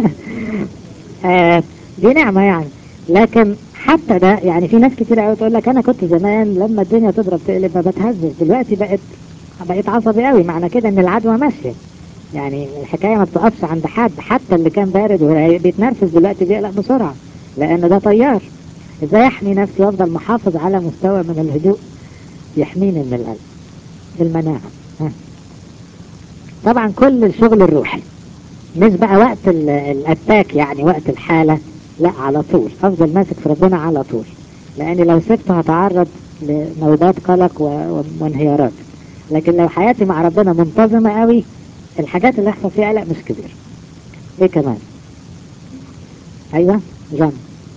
آه دي نعمة يعني لكن حتى ده يعني في ناس كتير قوي تقول لك انا كنت زمان لما الدنيا تضرب تقلب ما بتهزش دلوقتي بقت بقيت عصبي قوي معنى كده ان العدوى ماشيه يعني الحكايه ما بتقفش عند حد حتى اللي كان بارد وبيتنرفز دلوقتي بيقلق بسرعه لان ده طيار ازاي احمي نفسي وافضل محافظ على مستوى من الهدوء يحميني من القلق المناعه ها. طبعا كل الشغل الروحي مش بقى وقت ال- الاتاك يعني وقت الحاله لا على طول افضل ماسك في ربنا على طول لان لو سبته هتعرض لنوبات قلق و- و- وانهيارات لكن لو حياتي مع ربنا منتظمة قوي الحاجات اللي يحصل فيها قلق مش كبير ايه كمان ايوه جان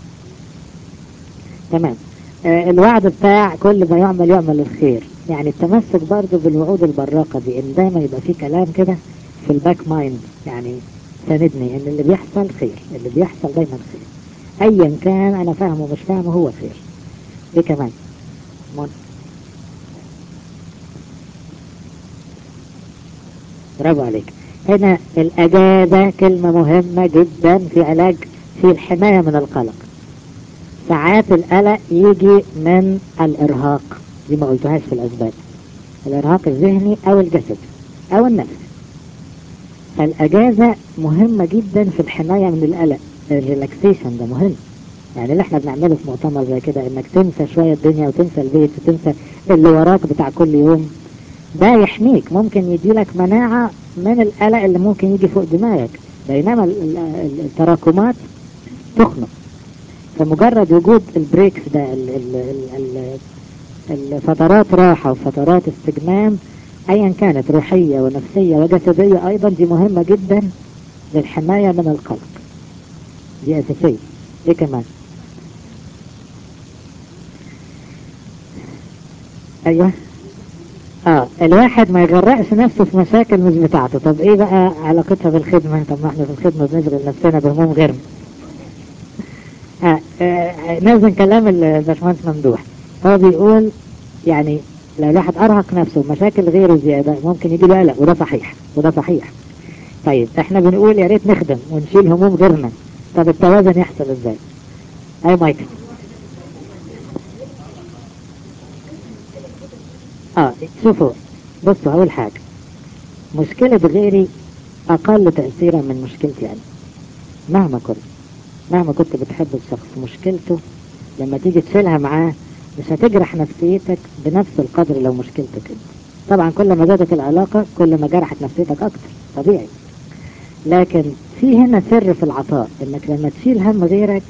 تمام آه الوعد بتاع كل ما يعمل يعمل الخير يعني التمسك برضه بالوعود البراقة دي ان دايما يبقى في كلام كده في الباك مايند يعني ساندني ان اللي بيحصل خير اللي بيحصل دايما خير ايا كان انا فاهمه مش فاهمه هو خير ايه كمان مون. برافو عليك هنا الأجازة كلمة مهمة جدا في علاج في الحماية من القلق ساعات القلق يجي من الإرهاق دي ما قلتهاش في الأسباب الإرهاق الذهني أو الجسد أو النفس فالأجازة مهمة جدا في الحماية من القلق الريلاكسيشن ده مهم يعني اللي احنا بنعمله في مؤتمر زي كده انك تنسى شوية الدنيا وتنسى البيت وتنسى اللي وراك بتاع كل يوم ده يحميك ممكن يديلك مناعة من القلق اللي ممكن يجي فوق دماغك بينما ال- ال- ال- التراكمات تخنق فمجرد وجود البريكس ده ال- ال- ال- ال- الفترات راحة وفترات استجمام ايا كانت روحية ونفسية وجسدية ايضا دي مهمة جدا للحماية من القلق دي اساسية ايه كمان ايوه اه الواحد ما يغرقش نفسه في مشاكل مش بتاعته طب ايه بقى علاقتها بالخدمة طب ما احنا في الخدمة بنشغل نفسنا بهموم غيرنا آه آه نوزن كلام الباشمهندس ممدوح هو بيقول يعني لو الواحد ارهق نفسه بمشاكل غيره زيادة ممكن يجي له قلق وده صحيح وده صحيح طيب احنا بنقول يا ريت نخدم ونشيل هموم غيرنا طب التوازن يحصل ازاي اي مايكل اه شوفوا بصوا اول حاجة مشكلة غيري اقل تأثيرا من مشكلتي انا مهما كنت مهما كنت بتحب الشخص مشكلته لما تيجي تشيلها معاه مش هتجرح نفسيتك بنفس القدر لو مشكلتك انت طبعا كل ما زادت العلاقة كل ما جرحت نفسيتك اكتر طبيعي لكن في هنا سر في العطاء انك لما تشيل هم غيرك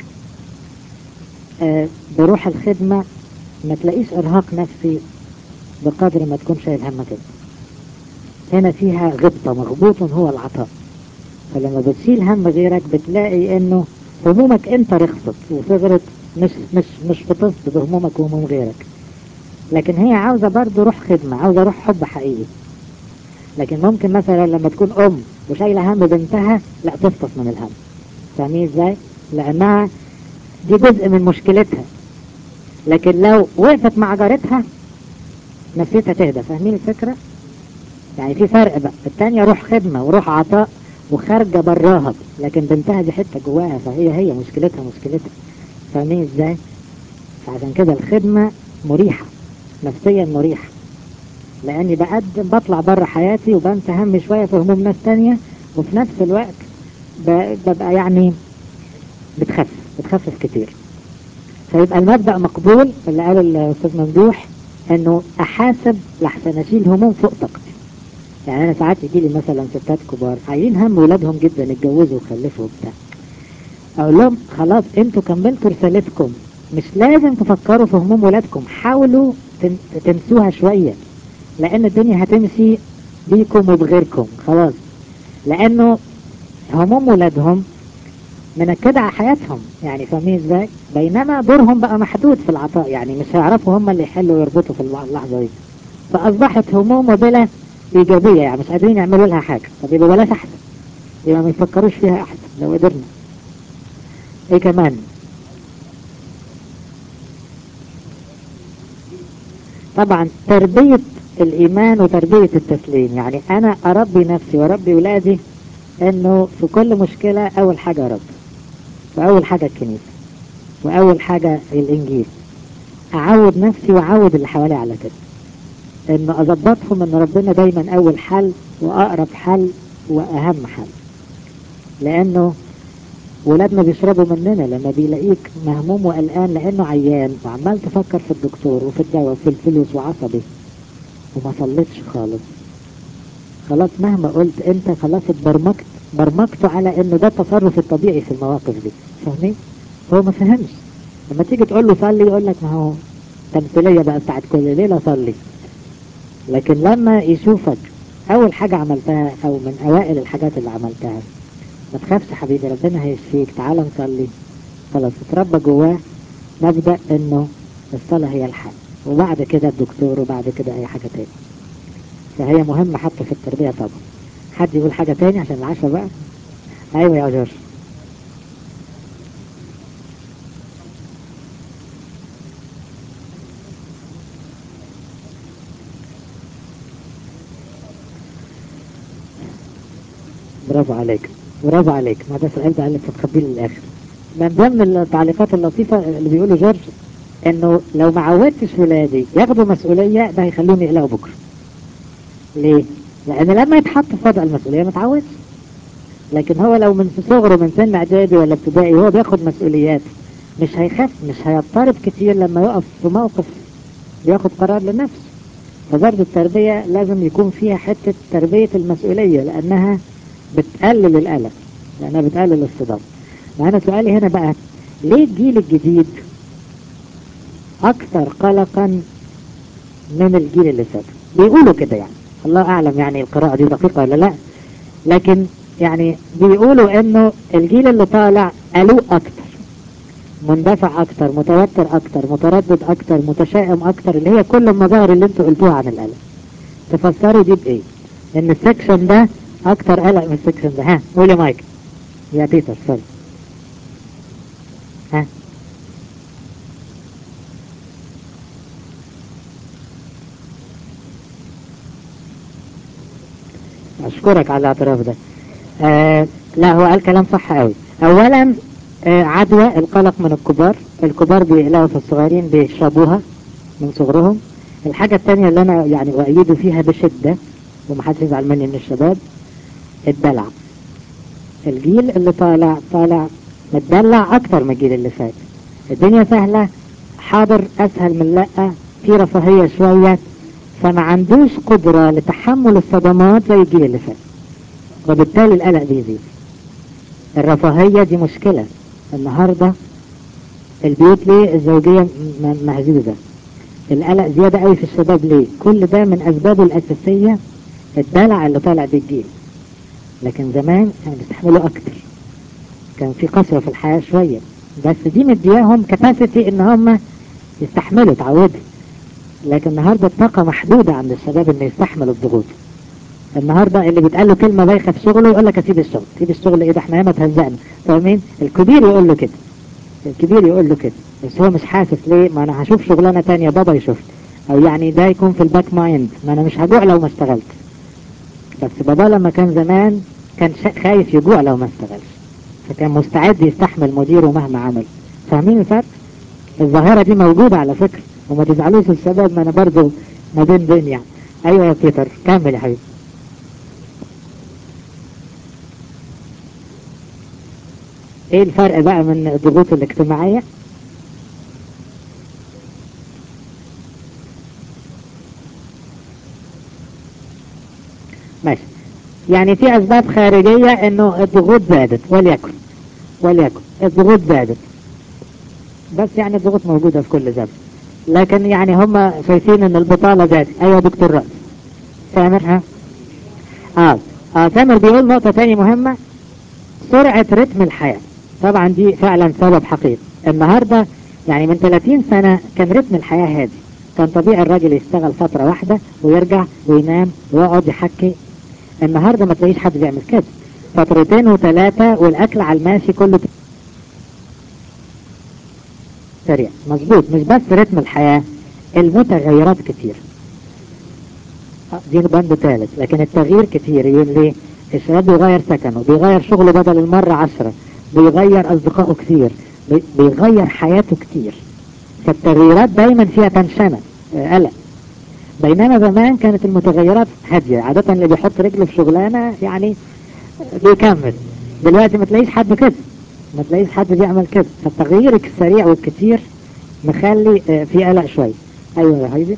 آه بروح الخدمة ما تلاقيش ارهاق نفسي بقدر ما تكون شايل همك انت هنا فيها غبطة مغبوط هو العطاء فلما بتشيل هم غيرك بتلاقي انه همومك انت رخصت وصغرت مش مش مش بتصد بهمومك وهموم غيرك لكن هي عاوزة برضه روح خدمة عاوزة روح حب حقيقي لكن ممكن مثلا لما تكون ام وشايلة هم بنتها لا تفطس من الهم فاهمين ازاي لانها دي جزء من مشكلتها لكن لو وقفت مع جارتها نفسيتها تهدى فاهمين الفكرة يعني في فرق بقى التانية روح خدمة وروح عطاء وخارجة براها لكن بنتها دي حتة جواها فهي هي مشكلتها مشكلتها فاهمين ازاي فعشان كده الخدمة مريحة نفسيا مريحة لاني بقدم بطلع بره حياتي وبنسى همي شوية في هموم ناس تانية وفي نفس الوقت ببقى يعني بتخفف بتخفف كتير فيبقى المبدأ مقبول اللي قال الاستاذ ممدوح انه احاسب لحسن اشيل هموم فوق طاقتي يعني انا ساعات يجي لي مثلا ستات كبار عايين هم ولادهم جدا اتجوزوا وخلفوا وبتاع اقول لهم خلاص انتوا كملتوا رسالتكم مش لازم تفكروا في هموم ولادكم حاولوا تنسوها شوية لان الدنيا هتمشي بيكم وبغيركم خلاص لانه هموم ولادهم منكدة على حياتهم يعني فاهمين ازاي بينما دورهم بقى محدود في العطاء يعني مش هيعرفوا هم اللي يحلوا ويربطوا في اللحظة دي فاصبحت هموم بلا ايجابية يعني مش قادرين يعملوا لها حاجة طب يبقى بلاش احسن يبقى ما يفكروش فيها احسن لو قدرنا ايه كمان طبعا تربية الايمان وتربية التسليم يعني انا اربي نفسي واربي ولادي انه في كل مشكلة اول حاجة رب واول حاجة الكنيسة واول حاجة الانجيل اعود نفسي واعود اللي حوالي على كده ان اظبطهم ان ربنا دايما اول حل واقرب حل واهم حل لانه ولادنا بيشربوا مننا لما بيلاقيك مهموم وقلقان لانه عيان وعمال تفكر في الدكتور وفي الدواء وفي الفلوس وعصبي وما صليتش خالص خلاص مهما قلت انت خلاص اتبرمجت برمجته على انه ده التصرف الطبيعي في المواقف دي فاهمين هو ما فهمش لما تيجي تقول له صلي يقول لك ما هو تمثيلية بقى بتاعت كل ليلة صلي لكن لما يشوفك اول حاجة عملتها او من اوائل الحاجات اللي عملتها ما تخافش حبيبي ربنا هيشفيك تعال نصلي خلاص اتربى جواه مبدأ انه الصلاة هي الحل وبعد كده الدكتور وبعد كده اي حاجة تاني فهي مهمة حتى في التربية طبعا حد يقول حاجة تاني عشان العشاء بقى ايوه يا جورج برافو عليك برافو عليك ما ده سؤال ده قالك تخبيه للاخر من ضمن التعليقات اللطيفة اللي بيقوله جورج انه لو ما عودتش ولادي ياخدوا مسؤولية ده هيخليهم يقلقوا بكرة ليه؟ لان لما يتحط في وضع المسؤولية ما اتعودش لكن هو لو من صغره من سن اعدادي ولا ابتدائي هو بياخد مسؤوليات مش هيخاف مش هيضطرب كتير لما يقف في موقف ياخد قرار لنفسه فبرضه التربية لازم يكون فيها حتة تربية المسؤولية لأنها بتقلل القلق لأنها بتقلل الصدام وأنا سؤالي هنا بقى ليه الجيل الجديد أكثر قلقا من الجيل اللي فات بيقولوا كده يعني الله أعلم يعني القراءة دي دقيقة ولا لا لكن يعني بيقولوا انه الجيل اللي طالع قلوق اكتر مندفع اكتر متوتر اكتر متردد اكتر متشائم اكتر اللي هي كل المظاهر اللي انتوا قلتوها عن القلق تفسري دي بايه ان السكشن ده اكتر قلق من السكشن ده ها قول يا مايك يا بيتر سوري ها اشكرك على الاعتراف ده آه لا هو قال كلام صح قوي اولا آه عدوى القلق من الكبار الكبار بيقلقوا في الصغيرين بيشربوها من صغرهم الحاجة التانية اللي انا يعني اؤيده فيها بشدة ومحدش يزعل مني من الشباب الدلع الجيل اللي طالع طالع متدلع اكتر من الجيل اللي فات الدنيا سهلة حاضر اسهل من لا في رفاهية شوية فما عندوش قدرة لتحمل الصدمات زي الجيل اللي فات وبالتالي القلق بيزيد الرفاهية دي مشكلة النهاردة البيوت ليه الزوجية مهزوزة القلق زيادة قوي في الشباب ليه كل ده من أسبابه الأساسية الدلع اللي طالع بالجيل لكن زمان كانوا بيستحملوا أكتر كان في قسوة في الحياة شوية بس دي مدياهم كاباسيتي إن هم يستحملوا تعودوا لكن النهاردة الطاقة محدودة عند الشباب إنه يستحمل الضغوط النهاردة اللي بيتقال له كلمة بايخة في شغله يقول لك اسيب الشغل اسيب الشغل ايه ده احنا ياما اتهزقنا فاهمين الكبير يقول له كده الكبير يقول له كده بس هو مش حاسس ليه ما انا هشوف شغلانة تانية بابا يشوف او يعني ده يكون في الباك مايند ما انا مش هجوع لو ما اشتغلت بس بابا لما كان زمان كان خايف يجوع لو ما اشتغلش فكان مستعد يستحمل مديره مهما عمل فاهمين الفرق الظاهرة دي موجودة على فكرة وما تزعلوش الشباب ما انا برضه ما بين بين يعني ايوه يا بيتر كمل يا حبيبي ايه الفرق بقى من الضغوط الاجتماعية ماشي يعني في اسباب خارجية انه الضغوط زادت وليكن وليكن الضغوط زادت بس يعني الضغوط موجودة في كل زمن لكن يعني هم شايفين ان البطالة زادت ايوه دكتور رأس سامر ها اه اه سامر بيقول نقطة تاني مهمة سرعة رتم الحياة طبعا دي فعلا سبب حقيقي النهاردة يعني من 30 سنة كان رتم الحياة هادي كان طبيعي الراجل يشتغل فترة واحدة ويرجع وينام ويقعد يحكي النهاردة ما تلاقيش حد بيعمل كده فترتين وثلاثة والأكل على الماشي كله سريع مظبوط مش بس رتم الحياة المتغيرات كتير دي بند ثالث لكن التغيير كتير ليه الشباب بيغير سكنه بيغير شغله بدل المرة عشرة بيغير أصدقائه كتير بيغير حياته كتير فالتغييرات دايما فيها تنشنة قلق بينما زمان كانت المتغيرات هادية عادة اللي بيحط رجله في شغلانة يعني بيكمل دلوقتي ما تلاقيش حد كده ما تلاقيش حد بيعمل كده فالتغيير السريع والكتير مخلي في قلق شوية ايوه يا حبيبي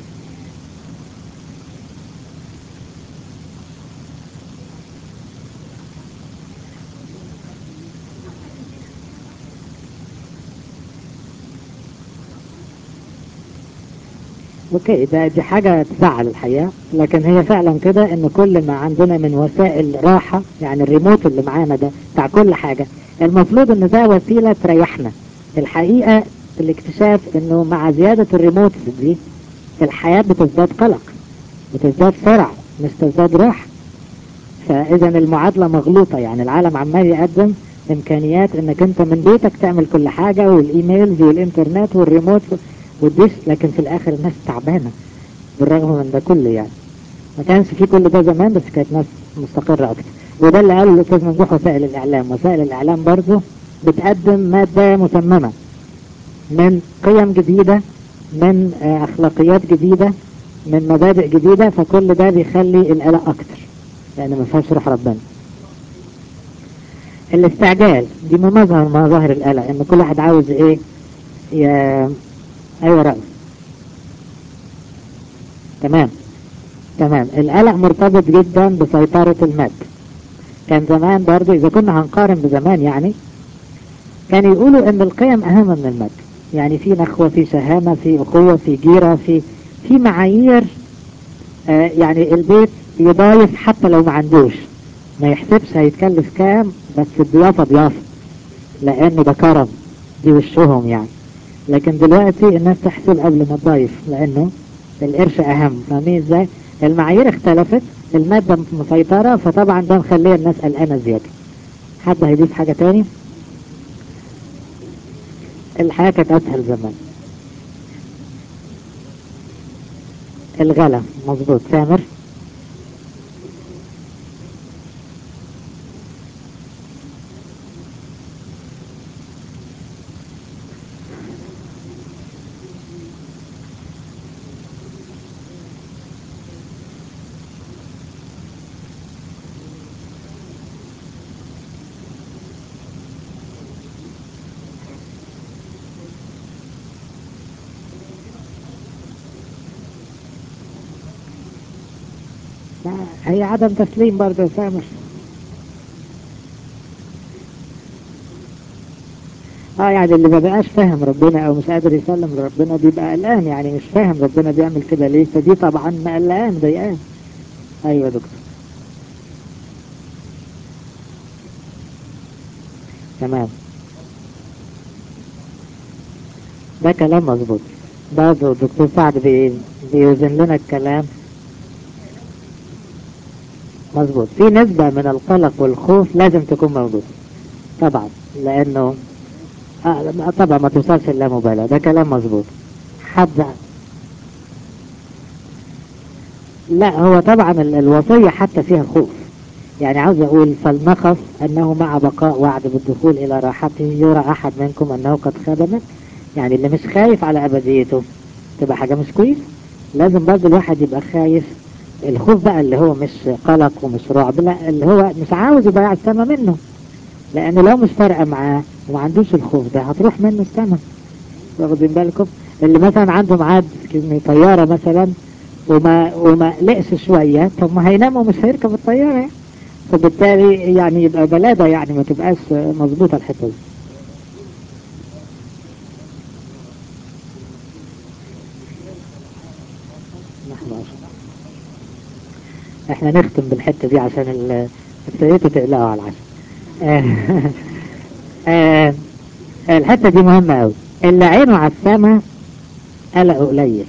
اوكي ده دي حاجة تزعل الحقيقة لكن هي فعلا كده ان كل ما عندنا من وسائل راحة يعني الريموت اللي معانا ده بتاع كل حاجة المفروض ان ده وسيلة تريحنا الحقيقة الاكتشاف انه مع زيادة الريموت دي الحياة بتزداد قلق بتزداد سرعة مش تزداد راحة فاذا المعادلة مغلوطة يعني العالم عمال يقدم امكانيات انك انت من بيتك تعمل كل حاجة والايميلز والانترنت والريموت والدش لكن في الاخر الناس تعبانة بالرغم من ده كله يعني ما كانش في كل ده زمان بس كانت ناس مستقرة اكتر وده اللي قاله الاستاذ ممدوح وسائل الاعلام وسائل الاعلام برضه بتقدم مادة مسممة من قيم جديدة من اخلاقيات جديدة من مبادئ جديدة فكل ده بيخلي القلق اكتر لان ما فيهاش روح ربنا الاستعجال دي مظهر من مظاهر القلق ان كل واحد عاوز ايه يا ايوه رأي تمام تمام القلق مرتبط جدا بسيطرة المادة كان زمان برضو اذا كنا هنقارن بزمان يعني كان يقولوا ان القيم اهم من المادة يعني في نخوة في شهامة في اخوة في جيرة في في معايير آه يعني البيت يضايف حتى لو ما عندوش ما يحسبش هيتكلف كام بس الضيافة ضيافة لانه ده كرم دي وشهم يعني لكن دلوقتي الناس تحسب قبل ما تضيف لانه القرش اهم فاهمين ازاي المعايير اختلفت المادة مسيطرة فطبعا ده مخليه الناس قلقانة زيادة حد هيضيف حاجة تاني الحياة كانت أسهل زمان الغلا مظبوط سامر هي عدم تسليم برضه يا سامر اه يعني اللي ما بقاش فاهم ربنا او مش قادر يسلم لربنا بيبقى قلقان يعني مش فاهم ربنا بيعمل كده ليه فدي طبعا مقلقان مضايقان ايوه يا دكتور تمام ده كلام مظبوط برضه الدكتور سعد بي... بيوزن لنا الكلام مظبوط في نسبة من القلق والخوف لازم تكون موجودة طبعا لأنه آه طبعا ما توصلش اللامبالاة ده كلام مظبوط حد لا هو طبعا ال- الوصية حتى فيها خوف يعني عاوز أقول فلنخف أنه مع بقاء وعد بالدخول إلى راحته يرى أحد منكم أنه قد خدمت يعني اللي مش خايف على أبديته تبقى حاجة مش كويس لازم برضه الواحد يبقى خايف الخوف بقى اللي هو مش قلق ومش رعب لا اللي هو مش عاوز يضيع السما منه لأن لو مش فارقة معاه وما عندوش الخوف ده هتروح منه السما واخدين بالكم اللي مثلا عنده ميعاد طيارة مثلا وما وما قلقش شوية طب ما هينام ومش هيركب الطيارة يعني. فبالتالي يعني يبقى بلادة يعني ما تبقاش مظبوطة الحتة دي نحن عشان. احنا نختم بالحتة دي عشان ال- ابتديتوا تقلقوا على العشاء آه، آه، الحتة دي مهمة أوي اللي عينه على السما قلقه قليل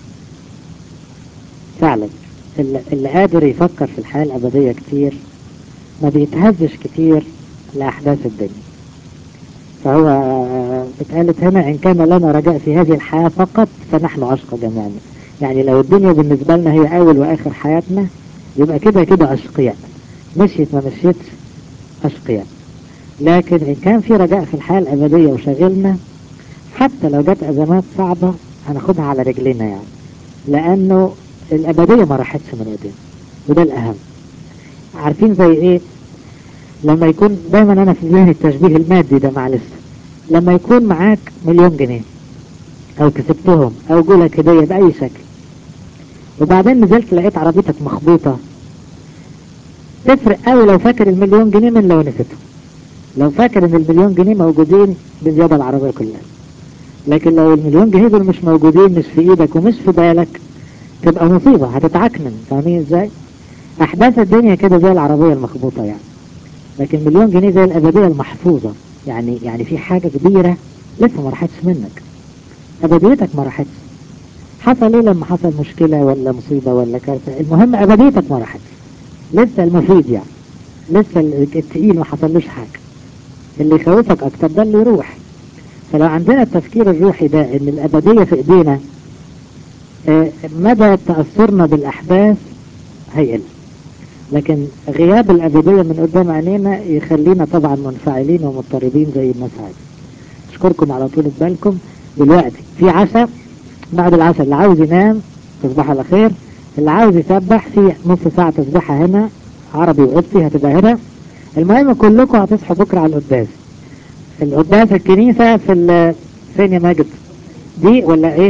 فعلا اللي, اللي قادر يفكر في الحياة الأبدية كتير ما بيتهزش كتير لأحداث الدنيا فهو آه، اتقالت هنا إن كان لنا رجاء في هذه الحياة فقط فنحن أشقى جميعا يعني لو الدنيا بالنسبة لنا هي أول وآخر حياتنا يبقى كده كده أشقياء مشيت ما مشيتش أشقياء لكن إن كان في رجاء في الحياة الأبدية وشغلنا حتى لو جت أزمات صعبة هناخدها على رجلنا يعني لأنه الأبدية ما راحتش من إيدينا وده الأهم عارفين زي إيه لما يكون دايما أنا في ذهني التشبيه المادي ده معلش لما يكون معاك مليون جنيه أو كسبتهم أو جولك هدية بأي شكل وبعدين نزلت لقيت عربيتك مخبوطة تفرق قوي لو فاكر المليون جنيه من لو نسيتهم لو فاكر ان المليون جنيه موجودين بزيادة العربية كلها لكن لو المليون جنيه دول مش موجودين مش في ايدك ومش في بالك تبقى مصيبة هتتعكنن فاهمين ازاي احداث الدنيا كده زي العربية المخبوطة يعني لكن مليون جنيه زي الابدية المحفوظة يعني يعني في حاجة كبيرة لسه ما راحتش منك ابديتك ما راحتش حصل ايه لما حصل مشكلة ولا مصيبة ولا كارثة المهم ابديتك ما راحتش لسه المفيد يعني لسه التقيل ما حصلوش حاجة اللي يخوفك اكتر ده اللي يروح فلو عندنا التفكير الروحي ده ان الابدية في ايدينا آه، مدى تأثرنا بالاحداث هيقل لكن غياب الابدية من قدام عينينا يخلينا طبعا منفعلين ومضطربين زي الناس عادي اشكركم على طولة بالكم دلوقتي في عشاء بعد العشاء اللي عاوز ينام تصبح على خير اللي عاوز يسبح في نص ساعة تسبحها هنا عربي وقبطي هتبقى هنا المهم كلكم هتصحوا بكرة على القداس القداس الكنيسة في ال- فين يا ماجد دي ولا ايه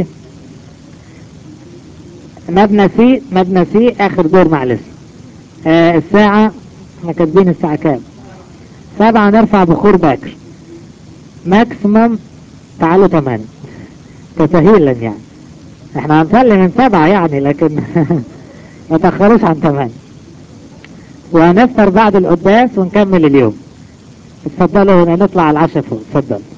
مبنى سي مبنى سي اخر دور معلش آه الساعة احنا كاتبين الساعة كام سبعة نرفع بخور باكر ماكسيمم تعالوا تمانية تسهيلا يعني احنا هنصلي من سبعة يعني لكن ما تأخروش عن تمانية وهنفطر بعد القداس ونكمل اليوم اتفضلوا هنا نطلع على العشاء فوق اتفضل